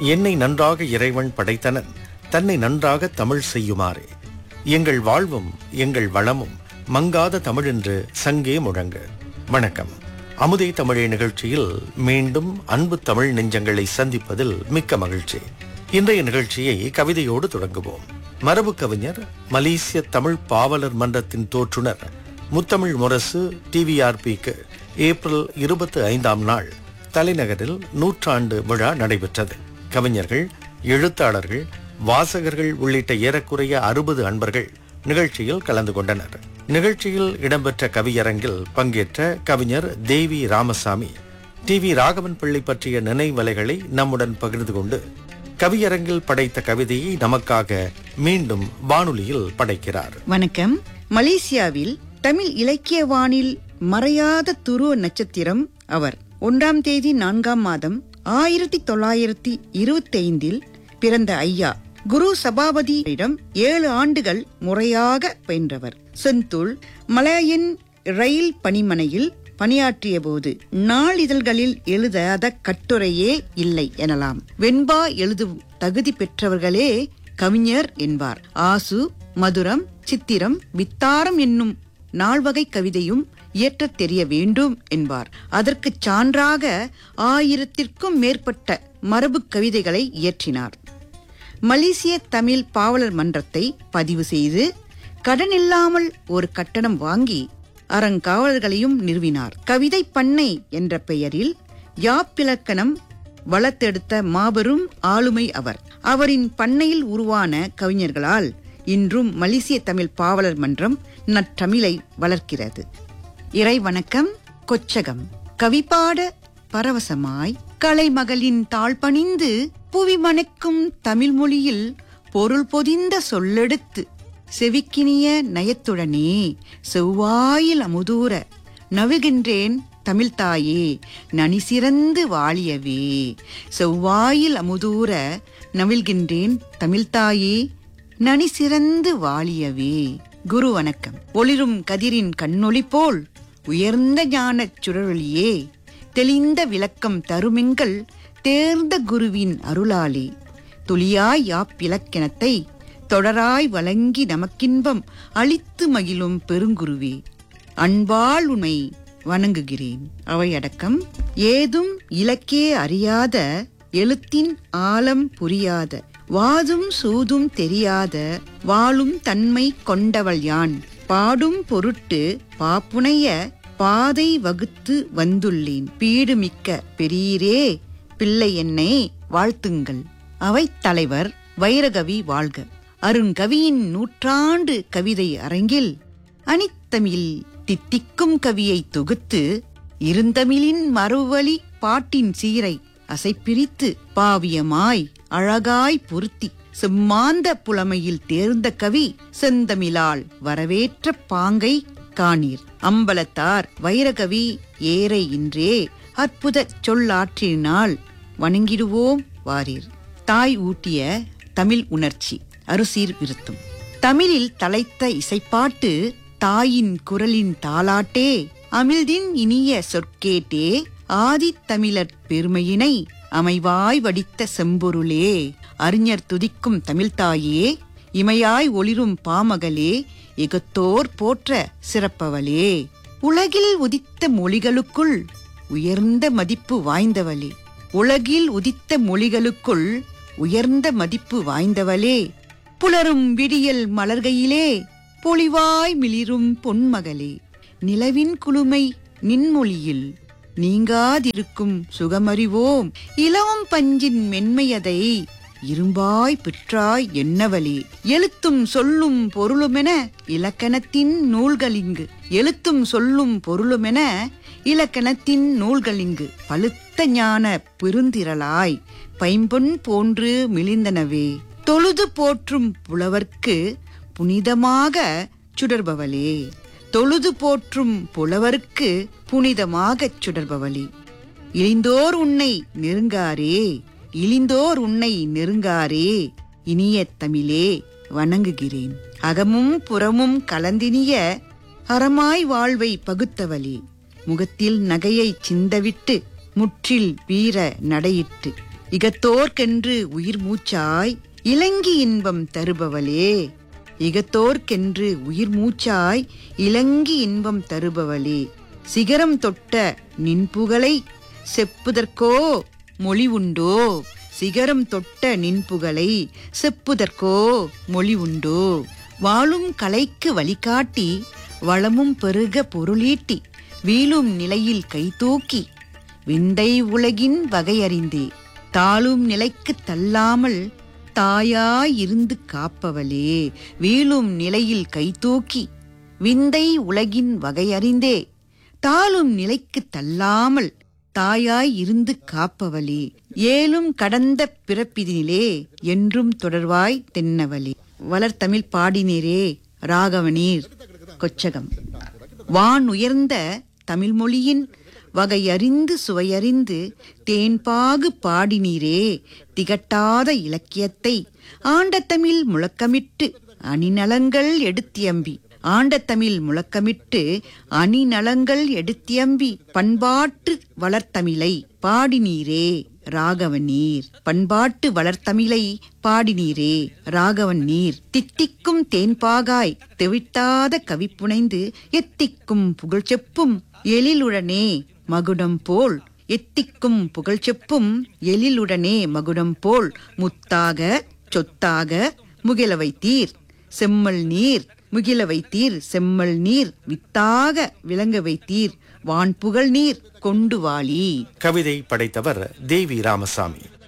என்னை நன்றாக இறைவன் படைத்தனன் தன்னை நன்றாக தமிழ் செய்யுமாறு எங்கள் வாழ்வும் எங்கள் வளமும் மங்காத தமிழென்று சங்கே முழங்க வணக்கம் அமுதே தமிழே நிகழ்ச்சியில் மீண்டும் அன்பு தமிழ் நெஞ்சங்களை சந்திப்பதில் மிக்க மகிழ்ச்சி இன்றைய நிகழ்ச்சியை கவிதையோடு தொடங்குவோம் மரபு கவிஞர் மலேசிய தமிழ் பாவலர் மன்றத்தின் தோற்றுனர் முத்தமிழ் முரசு டிவிஆர்பிக்கு ஏப்ரல் இருபத்தி ஐந்தாம் நாள் தலைநகரில் நூற்றாண்டு விழா நடைபெற்றது கவிஞர்கள் எழுத்தாளர்கள் வாசகர்கள் உள்ளிட்ட ஏறக்குறைய அறுபது அன்பர்கள் நிகழ்ச்சியில் கலந்து கொண்டனர் நிகழ்ச்சியில் இடம்பெற்ற கவியரங்கில் பங்கேற்ற கவிஞர் தேவி ராமசாமி டி வி ராகவன் பிள்ளை பற்றிய நினைவலைகளை நம்முடன் பகிர்ந்து கொண்டு கவியரங்கில் படைத்த கவிதையை நமக்காக மீண்டும் வானொலியில் படைக்கிறார் வணக்கம் மலேசியாவில் தமிழ் இலக்கிய வானில் மறையாத துருவ நட்சத்திரம் அவர் ஒன்றாம் தேதி நான்காம் மாதம் ஆயிரத்தி தொள்ளாயிரத்தி இருபத்தி ஐந்தில் பிறந்த ஐயா குரு சபாபதியிடம் ஏழு ஆண்டுகள் முறையாக பயின்றவர் செந்தூள் மலாயன் ரயில் பணிமனையில் பணியாற்றிய போது நாளிதழ்களில் எழுதாத கட்டுரையே இல்லை எனலாம் வெண்பா எழுதும் தகுதி பெற்றவர்களே கவிஞர் என்பார் ஆசு மதுரம் சித்திரம் வித்தாரம் என்னும் நால்வகை கவிதையும் இயற்றத் தெரிய வேண்டும் என்பார் அதற்குச் சான்றாக ஆயிரத்திற்கும் மேற்பட்ட மரபு கவிதைகளை இயற்றினார் மலேசிய தமிழ் பாவலர் மன்றத்தை பதிவு செய்து கடனில்லாமல் ஒரு கட்டணம் வாங்கி அறங்காவலர்களையும் நிறுவினார் கவிதை பண்ணை என்ற பெயரில் யாப்பிலக்கணம் வளர்த்தெடுத்த மாபெரும் ஆளுமை அவர் அவரின் பண்ணையில் உருவான கவிஞர்களால் இன்றும் மலேசிய தமிழ் பாவலர் மன்றம் நற்றமிழை வளர்க்கிறது இறை வணக்கம் கொச்சகம் கவிபாட பரவசமாய் கலைமகளின் தாழ் பணிந்து புவி மணக்கும் தமிழ் மொழியில் பொருள் பொதிந்த சொல்லெடுத்து செவிக்கினிய நயத்துடனே செவ்வாயில் அமுதூர நவுகின்றேன் தமிழ்தாயே நனி சிறந்து வாழியவே செவ்வாயில் அமுதூர நவிழ்கின்றேன் தமிழ்தாயே நனி சிறந்து வாழியவே குரு வணக்கம் ஒளிரும் கதிரின் கண்ணொளி போல் உயர்ந்த ஞானச் சுடரொளியே தெளிந்த விளக்கம் தருமெங்கள் தேர்ந்த குருவின் அருளாலே துளியாய் யாப்பிலக்கணத்தை தொடராய் வழங்கி நமக்கின்பம் அளித்து மகிழும் பெருங்குருவே அன்பால் உமை வணங்குகிறேன் அவையடக்கம் ஏதும் இலக்கே அறியாத எழுத்தின் ஆழம் புரியாத வாதும் சூதும் தெரியாத வாழும் தன்மை கொண்டவள் யான் பாடும் பொருட்டு பாப்புனைய பாதை வகுத்து வந்துள்ளேன் பீடுமிக்க பெரியரே பிள்ளை என்னை வாழ்த்துங்கள் அவைத் தலைவர் வைரகவி வாழ்க அருங்கவியின் நூற்றாண்டு கவிதை அரங்கில் அனித்தமிழ் தித்திக்கும் கவியை தொகுத்து இருந்தமிழின் மறுவழி பாட்டின் சீரை அசைப்பிரித்து பாவியமாய் அழகாய் பொருத்தி செம்மாந்த புலமையில் தேர்ந்த கவி செந்தமிழால் வரவேற்ற பாங்கை காணீர் அம்பலத்தார் வைரகவி ஏறை இன்றே அற்புத சொல்லாற்றினால் வணங்கிடுவோம் வாரீர் தாய் ஊட்டிய தமிழ் உணர்ச்சி அருசீர் விருத்தும் தமிழில் தலைத்த இசைப்பாட்டு தாயின் குரலின் தாலாட்டே அமிழ்தின் இனிய சொற்கேட்டே ஆதித்தமிழர் பெருமையினை அமைவாய் வடித்த செம்பொருளே அறிஞர் துதிக்கும் தமிழ்த்தாயே இமையாய் ஒளிரும் பாமகளே எகத்தோர் போற்ற சிறப்பவளே உலகில் உதித்த மொழிகளுக்குள் உயர்ந்த மதிப்பு வாய்ந்தவளே உலகில் உதித்த மொழிகளுக்குள் உயர்ந்த மதிப்பு வாய்ந்தவளே புலரும் விடியல் மலர்கையிலே பொலிவாய் மிளிரும் பொன்மகளே நிலவின் குளுமை நின்மொழியில் நீங்காதிருக்கும் சுகமறிவோம் இளம் பஞ்சின் மென்மையதை இரும்பாய் பெற்றாய் என்னவளே எழுத்தும் சொல்லும் பொருளுமென இலக்கணத்தின் நூல்களிங்கு எழுத்தும் சொல்லும் பொருளுமென இலக்கணத்தின் நூல்களிங்கு பழுத்த ஞான பெருந்திரளாய் பைம்பொன் போன்று மிளிந்தனவே தொழுது போற்றும் புலவர்க்கு புனிதமாக சுடர்பவளே தொழுது போற்றும் புலவர்க்கு புனிதமாகச் சுடர்பவளே இழிந்தோர் உன்னை நெருங்காரே இழிந்தோர் உன்னை நெருங்காரே இனிய தமிழே வணங்குகிறேன் அகமும் புறமும் கலந்தினிய அறமாய் வாழ்வை பகுத்தவளே முகத்தில் நகையை சிந்தவிட்டு முற்றில் வீர நடையிட்டு இகத்தோர்க்கென்று உயிர் மூச்சாய் இலங்கி இன்பம் தருபவளே இகத்தோர்க்கென்று உயிர் மூச்சாய் இலங்கி இன்பம் தருபவளே சிகரம் தொட்ட நின்புகழை செப்புதற்கோ மொழி உண்டோ சிகரம் தொட்ட நின்புகழை செப்புதற்கோ மொழி உண்டோ வாழும் கலைக்கு வழிகாட்டி வளமும் பெருக பொருளீட்டி வீழும் நிலையில் கைதூக்கி விந்தை உலகின் வகையறிந்தே தாழும் நிலைக்கு தள்ளாமல் தாயாயிருந்து காப்பவளே வீழும் நிலையில் கைதூக்கி விந்தை உலகின் வகையறிந்தே தாழும் நிலைக்கு தள்ளாமல் தாயாய் இருந்து காப்பவளே ஏலும் கடந்த பிறப்பிதினிலே என்றும் தொடர்வாய் தென்னவளே வளர்தமிழ் பாடினீரே ராகவனீர் கொச்சகம் வான் உயர்ந்த தமிழ் மொழியின் வகையறிந்து சுவையறிந்து தேன்பாகு பாடினீரே திகட்டாத இலக்கியத்தை ஆண்ட தமிழ் முழக்கமிட்டு அணிநலங்கள் எடுத்தியம்பி ஆண்ட தமிழ் முழக்கமிட்டு அணிநலங்கள் எடுத்தியம்பி பண்பாட்டு வளர்த்தமிழை பாடினீரே ராகவன் நீர் பண்பாட்டு வளர்த்தமிழை பாடினீரே ராகவன் நீர் தித்திக்கும் தேன்பாகாய் தெவிட்டாத கவிப்புனைந்து எத்திக்கும் புகழ் செப்பும் எழிலுடனே மகுடம் போல் எத்திக்கும் புகழ் செப்பும் எழிலுடனே மகுடம் போல் முத்தாக சொத்தாக முகில வைத்தீர் செம்மல் நீர் முகில வைத்தீர் செம்மல் நீர் வித்தாக விளங்க வைத்தீர் வான்புகழ் நீர் கொண்டு வாழி கவிதை படைத்தவர் தேவி ராமசாமி